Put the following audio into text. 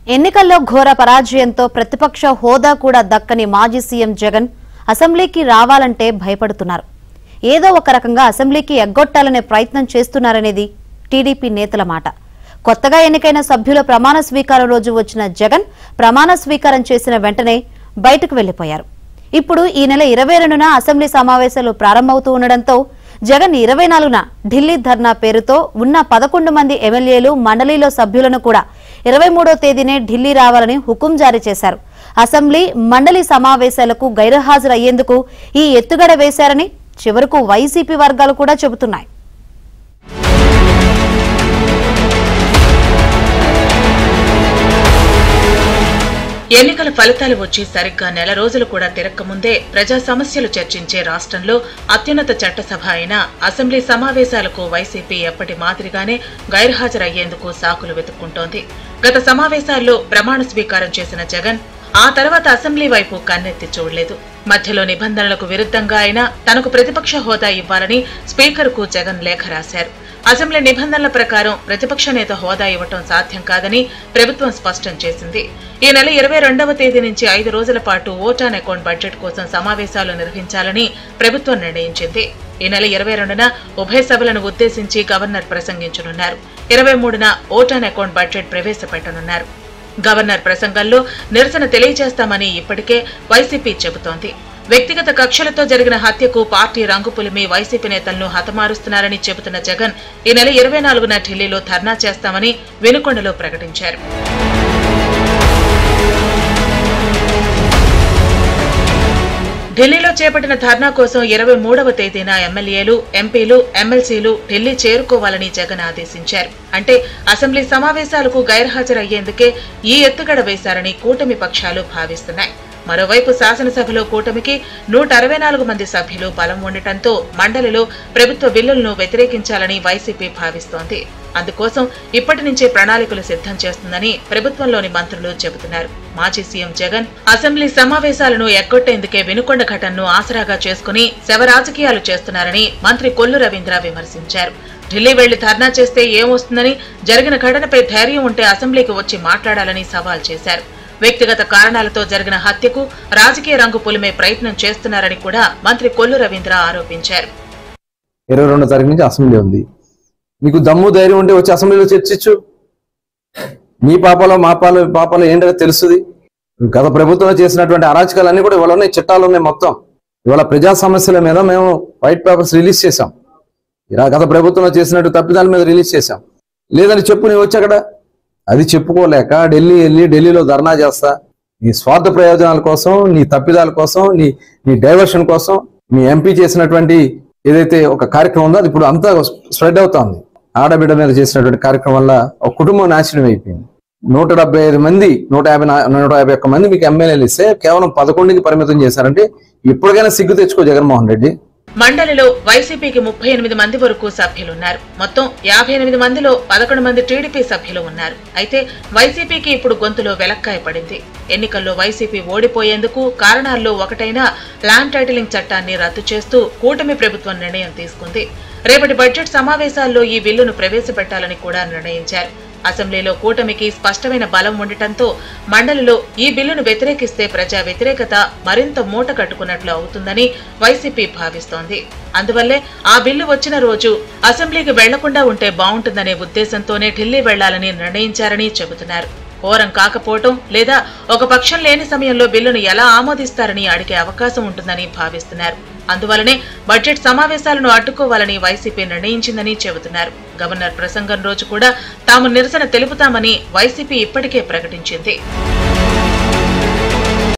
ఎన్నికల్లో ఘోర పరాజయంతో ప్రతిపక్ష హోదా కూడా దక్కని మాజీ సీఎం జగన్ అసెంబ్లీకి రావాలంటే భయపడుతున్నారు ఏదో ఒక రకంగా అసెంబ్లీకి ఎగ్గొట్టాలనే ప్రయత్నం చేస్తున్నారనేది టీడీపీ నేతల మాట కొత్తగా ఎన్నికైన సభ్యుల ప్రమాణ స్వీకారం రోజు వచ్చిన జగన్ ప్రమాణ స్వీకారం చేసిన వెంటనే బయటకు వెళ్లిపోయారు ఇప్పుడు ఈ నెల ఇరవై రెండున అసెంబ్లీ సమావేశాలు ప్రారంభమవుతూ ఉండడంతో జగన్ ఇరవై నాలుగున ఢిల్లీ ధర్నా పేరుతో ఉన్న పదకొండు మంది ఎమ్మెల్యేలు మండలిలో సభ్యులను కూడా ఇరవై మూడో తేదీనే ఢిల్లీ రావాలని హుకుం జారీ చేశారు అసెంబ్లీ మండలి సమావేశాలకు గైర్హాజరయ్యేందుకు ఈ ఎత్తుగడ వేశారని చివరకు వైసీపీ వర్గాలు కూడా చెబుతున్నాయి ఎన్నికల ఫలితాలు వచ్చి సరిగ్గా నెల రోజులు కూడా తిరక్కముందే ప్రజా సమస్యలు చర్చించే రాష్ట్రంలో అత్యున్నత చట్టసభ అయిన అసెంబ్లీ సమావేశాలకు వైసీపీ ఎప్పటి మాదిరిగానే గైర్హాజరయ్యేందుకు సాకులు వెతుక్కుంటోంది గత సమావేశాల్లో ప్రమాణ స్వీకారం చేసిన జగన్ ఆ తర్వాత అసెంబ్లీ వైపు కన్నెత్తి చూడలేదు మధ్యలో నిబంధనలకు విరుద్ధంగా అయినా తనకు ప్రతిపక్ష హోదా ఇవ్వాలని స్పీకర్కు జగన్ లేఖ రాశారు అసెంబ్లీ నిబంధనల ప్రకారం ప్రతిపక్ష నేత హోదా ఇవ్వటం సాధ్యం కాదని ప్రభుత్వం స్పష్టం చేసింది ఈ నెల ఇరవై రెండవ తేదీ నుంచి ఐదు రోజుల పాటు ఓటాన్ అకౌంట్ బడ్జెట్ కోసం సమావేశాలు నిర్వహించాలని ప్రభుత్వం నిర్ణయించింది ఈ నెల ఇరవై రెండున ఉభయ సభలను ఉద్దేశించి గవర్నర్ ప్రసంగించనున్నారు ఇరవై మూడున ఓటాన్ అకౌంట్ బడ్జెట్ ప్రవేశపెట్టనున్నారు గవర్నర్ ప్రసంగంలో నిరసన తెలియజేస్తామని ఇప్పటికే వైసీపీ చెబుతోంది వ్యక్తిగత కక్షలతో జరిగిన హత్యకు పార్టీ రంగు పులిమి వైసీపీ నేతలను హతమారుస్తున్నారని చెబుతున్న జగన్ ఈ నెల ఇరవై నాలుగున ఢిల్లీలో ధర్నా చేస్తామని వెనుకొండలో ప్రకటించారు ఢిల్లీలో చేపట్టిన ధర్నా కోసం ఇరవై మూడవ తేదీన ఎమ్మెల్యేలు ఎంపీలు ఎమ్మెల్సీలు ఢిల్లీ చేరుకోవాలని జగన్ ఆదేశించారు అంటే అసెంబ్లీ సమావేశాలకు గైర్హాజరయ్యేందుకే ఈ ఎత్తుగడ వేశారని కూటమి పక్షాలు భావిస్తున్నాయి మరోవైపు శాసనసభలో కూటమికి నూట అరవై నాలుగు మంది సభ్యులు బలం ఉండటంతో మండలిలో ప్రభుత్వ బిల్లులను వ్యతిరేకించాలని వైసీపీ భావిస్తోంది అందుకోసం ఇప్పటి నుంచే ప్రణాళికలు సిద్ధం చేస్తుందని ప్రభుత్వంలోని మంత్రులు చెబుతున్నారు మాజీ సీఎం జగన్ అసెంబ్లీ సమావేశాలను ఎగ్గొట్టేందుకే వినుకొండ ఘటనను ఆసరాగా చేసుకుని శవ రాజకీయాలు చేస్తున్నారని మంత్రి కొల్లు రవీంద్ర విమర్శించారు ఢిల్లీ వెళ్లి ధర్నా చేస్తే ఏమొస్తుందని జరిగిన ఘటనపై ధైర్యం ఉంటే అసెంబ్లీకి వచ్చి మాట్లాడాలని సవాల్ చేశారు వ్యక్తిగత కారణాలతో జరిగిన హత్యకు రాజకీయ రంగు పులిమే ప్రయత్నం చేస్తున్నారని కూడా మంత్రి కొల్లు రవీంద్ర ఆరోపించారు ఇరవై రెండో తారీఖు నుంచి అసెంబ్లీ ఉంది మీకు దమ్ము ధైర్యం ఉంటే వచ్చి అసెంబ్లీలో చర్చించు మీ పాపాలో మా పాలు పాపాలో ఏంటో తెలుస్తుంది గత ప్రభుత్వంలో చేసినటువంటి అరాచకాలన్నీ కూడా ఇవాళ ఉన్నాయి చట్టాలు ఉన్నాయి మొత్తం ఇవాళ ప్రజా సమస్యల మీద మేము వైట్ పేపర్స్ రిలీజ్ చేశాం ఇలా గత ప్రభుత్వంలో చేసినట్టు తప్పిదాల మీద రిలీజ్ చేశాం లేదని చెప్పు నీవు వచ్చి అక్కడ అది చెప్పుకోలేక ఢిల్లీ వెళ్ళి ఢిల్లీలో ధర్నా చేస్తా నీ స్వార్థ ప్రయోజనాల కోసం నీ తప్పిదాల కోసం నీ నీ డైవర్షన్ కోసం మీ ఎంపీ చేసినటువంటి ఏదైతే ఒక కార్యక్రమం ఉందో అది ఇప్పుడు అంతా స్ప్రెడ్ అవుతోంది ఆడబిడ్డ మీద చేసినటువంటి కార్యక్రమం వల్ల ఒక కుటుంబం నాశనం అయిపోయింది నూట డెబ్బై ఐదు మంది నూట యాభై నా- నూట యాభై ఒక్క మంది మీకు ఎమ్మెల్యేలు ఇస్తే కేవలం పదకొండుకి పరిమితం చేశారంటే ఇప్పటికైనా సిగ్గు తెచ్చుకో జగన్మోహన్ రెడ్డి మండలిలో వైసీపీకి ముప్పై ఎనిమిది మంది వరకు సభ్యులున్నారు మొత్తం యాభై ఎనిమిది మందిలో పదకొండు మంది టీడీపీ సభ్యులు ఉన్నారు అయితే వైసీపీకి ఇప్పుడు గొంతులో వెలక్కాయ పడింది ఎన్నికల్లో వైసీపీ ఓడిపోయేందుకు కారణాల్లో ఒకటైన ల్యాండ్ టైటిలింగ్ చట్టాన్ని రద్దు చేస్తూ కూటమి ప్రభుత్వం నిర్ణయం తీసుకుంది రేపటి బడ్జెట్ సమావేశాల్లో ఈ బిల్లును ప్రవేశపెట్టాలని కూడా నిర్ణయించారు అసెంబ్లీలో కూటమికి స్పష్టమైన బలం ఉండటంతో మండలిలో ఈ బిల్లును వ్యతిరేకిస్తే ప్రజా వ్యతిరేకత మరింత మూట కట్టుకున్నట్లు అవుతుందని వైసీపీ భావిస్తోంది అందువల్లే ఆ బిల్లు వచ్చిన రోజు అసెంబ్లీకి వెళ్లకుండా ఉంటే బాగుంటుందనే ఉద్దేశంతోనే ఢిల్లీ వెళ్లాలని నిర్ణయించారని చెబుతున్నారు కోరం కాకపోవటం లేదా ఒక పక్షం లేని సమయంలో బిల్లును ఎలా ఆమోదిస్తారని అడిగే అవకాశం ఉంటుందని భావిస్తున్నారు అందువలనే బడ్జెట్ సమావేశాలను అడ్డుకోవాలని వైసీపీ నిర్ణయించిందని చెబుతున్నారు గవర్నర్ ప్రసంగం రోజు కూడా తాము నిరసన తెలుపుతామని వైసీపీ ఇప్పటికే ప్రకటించింది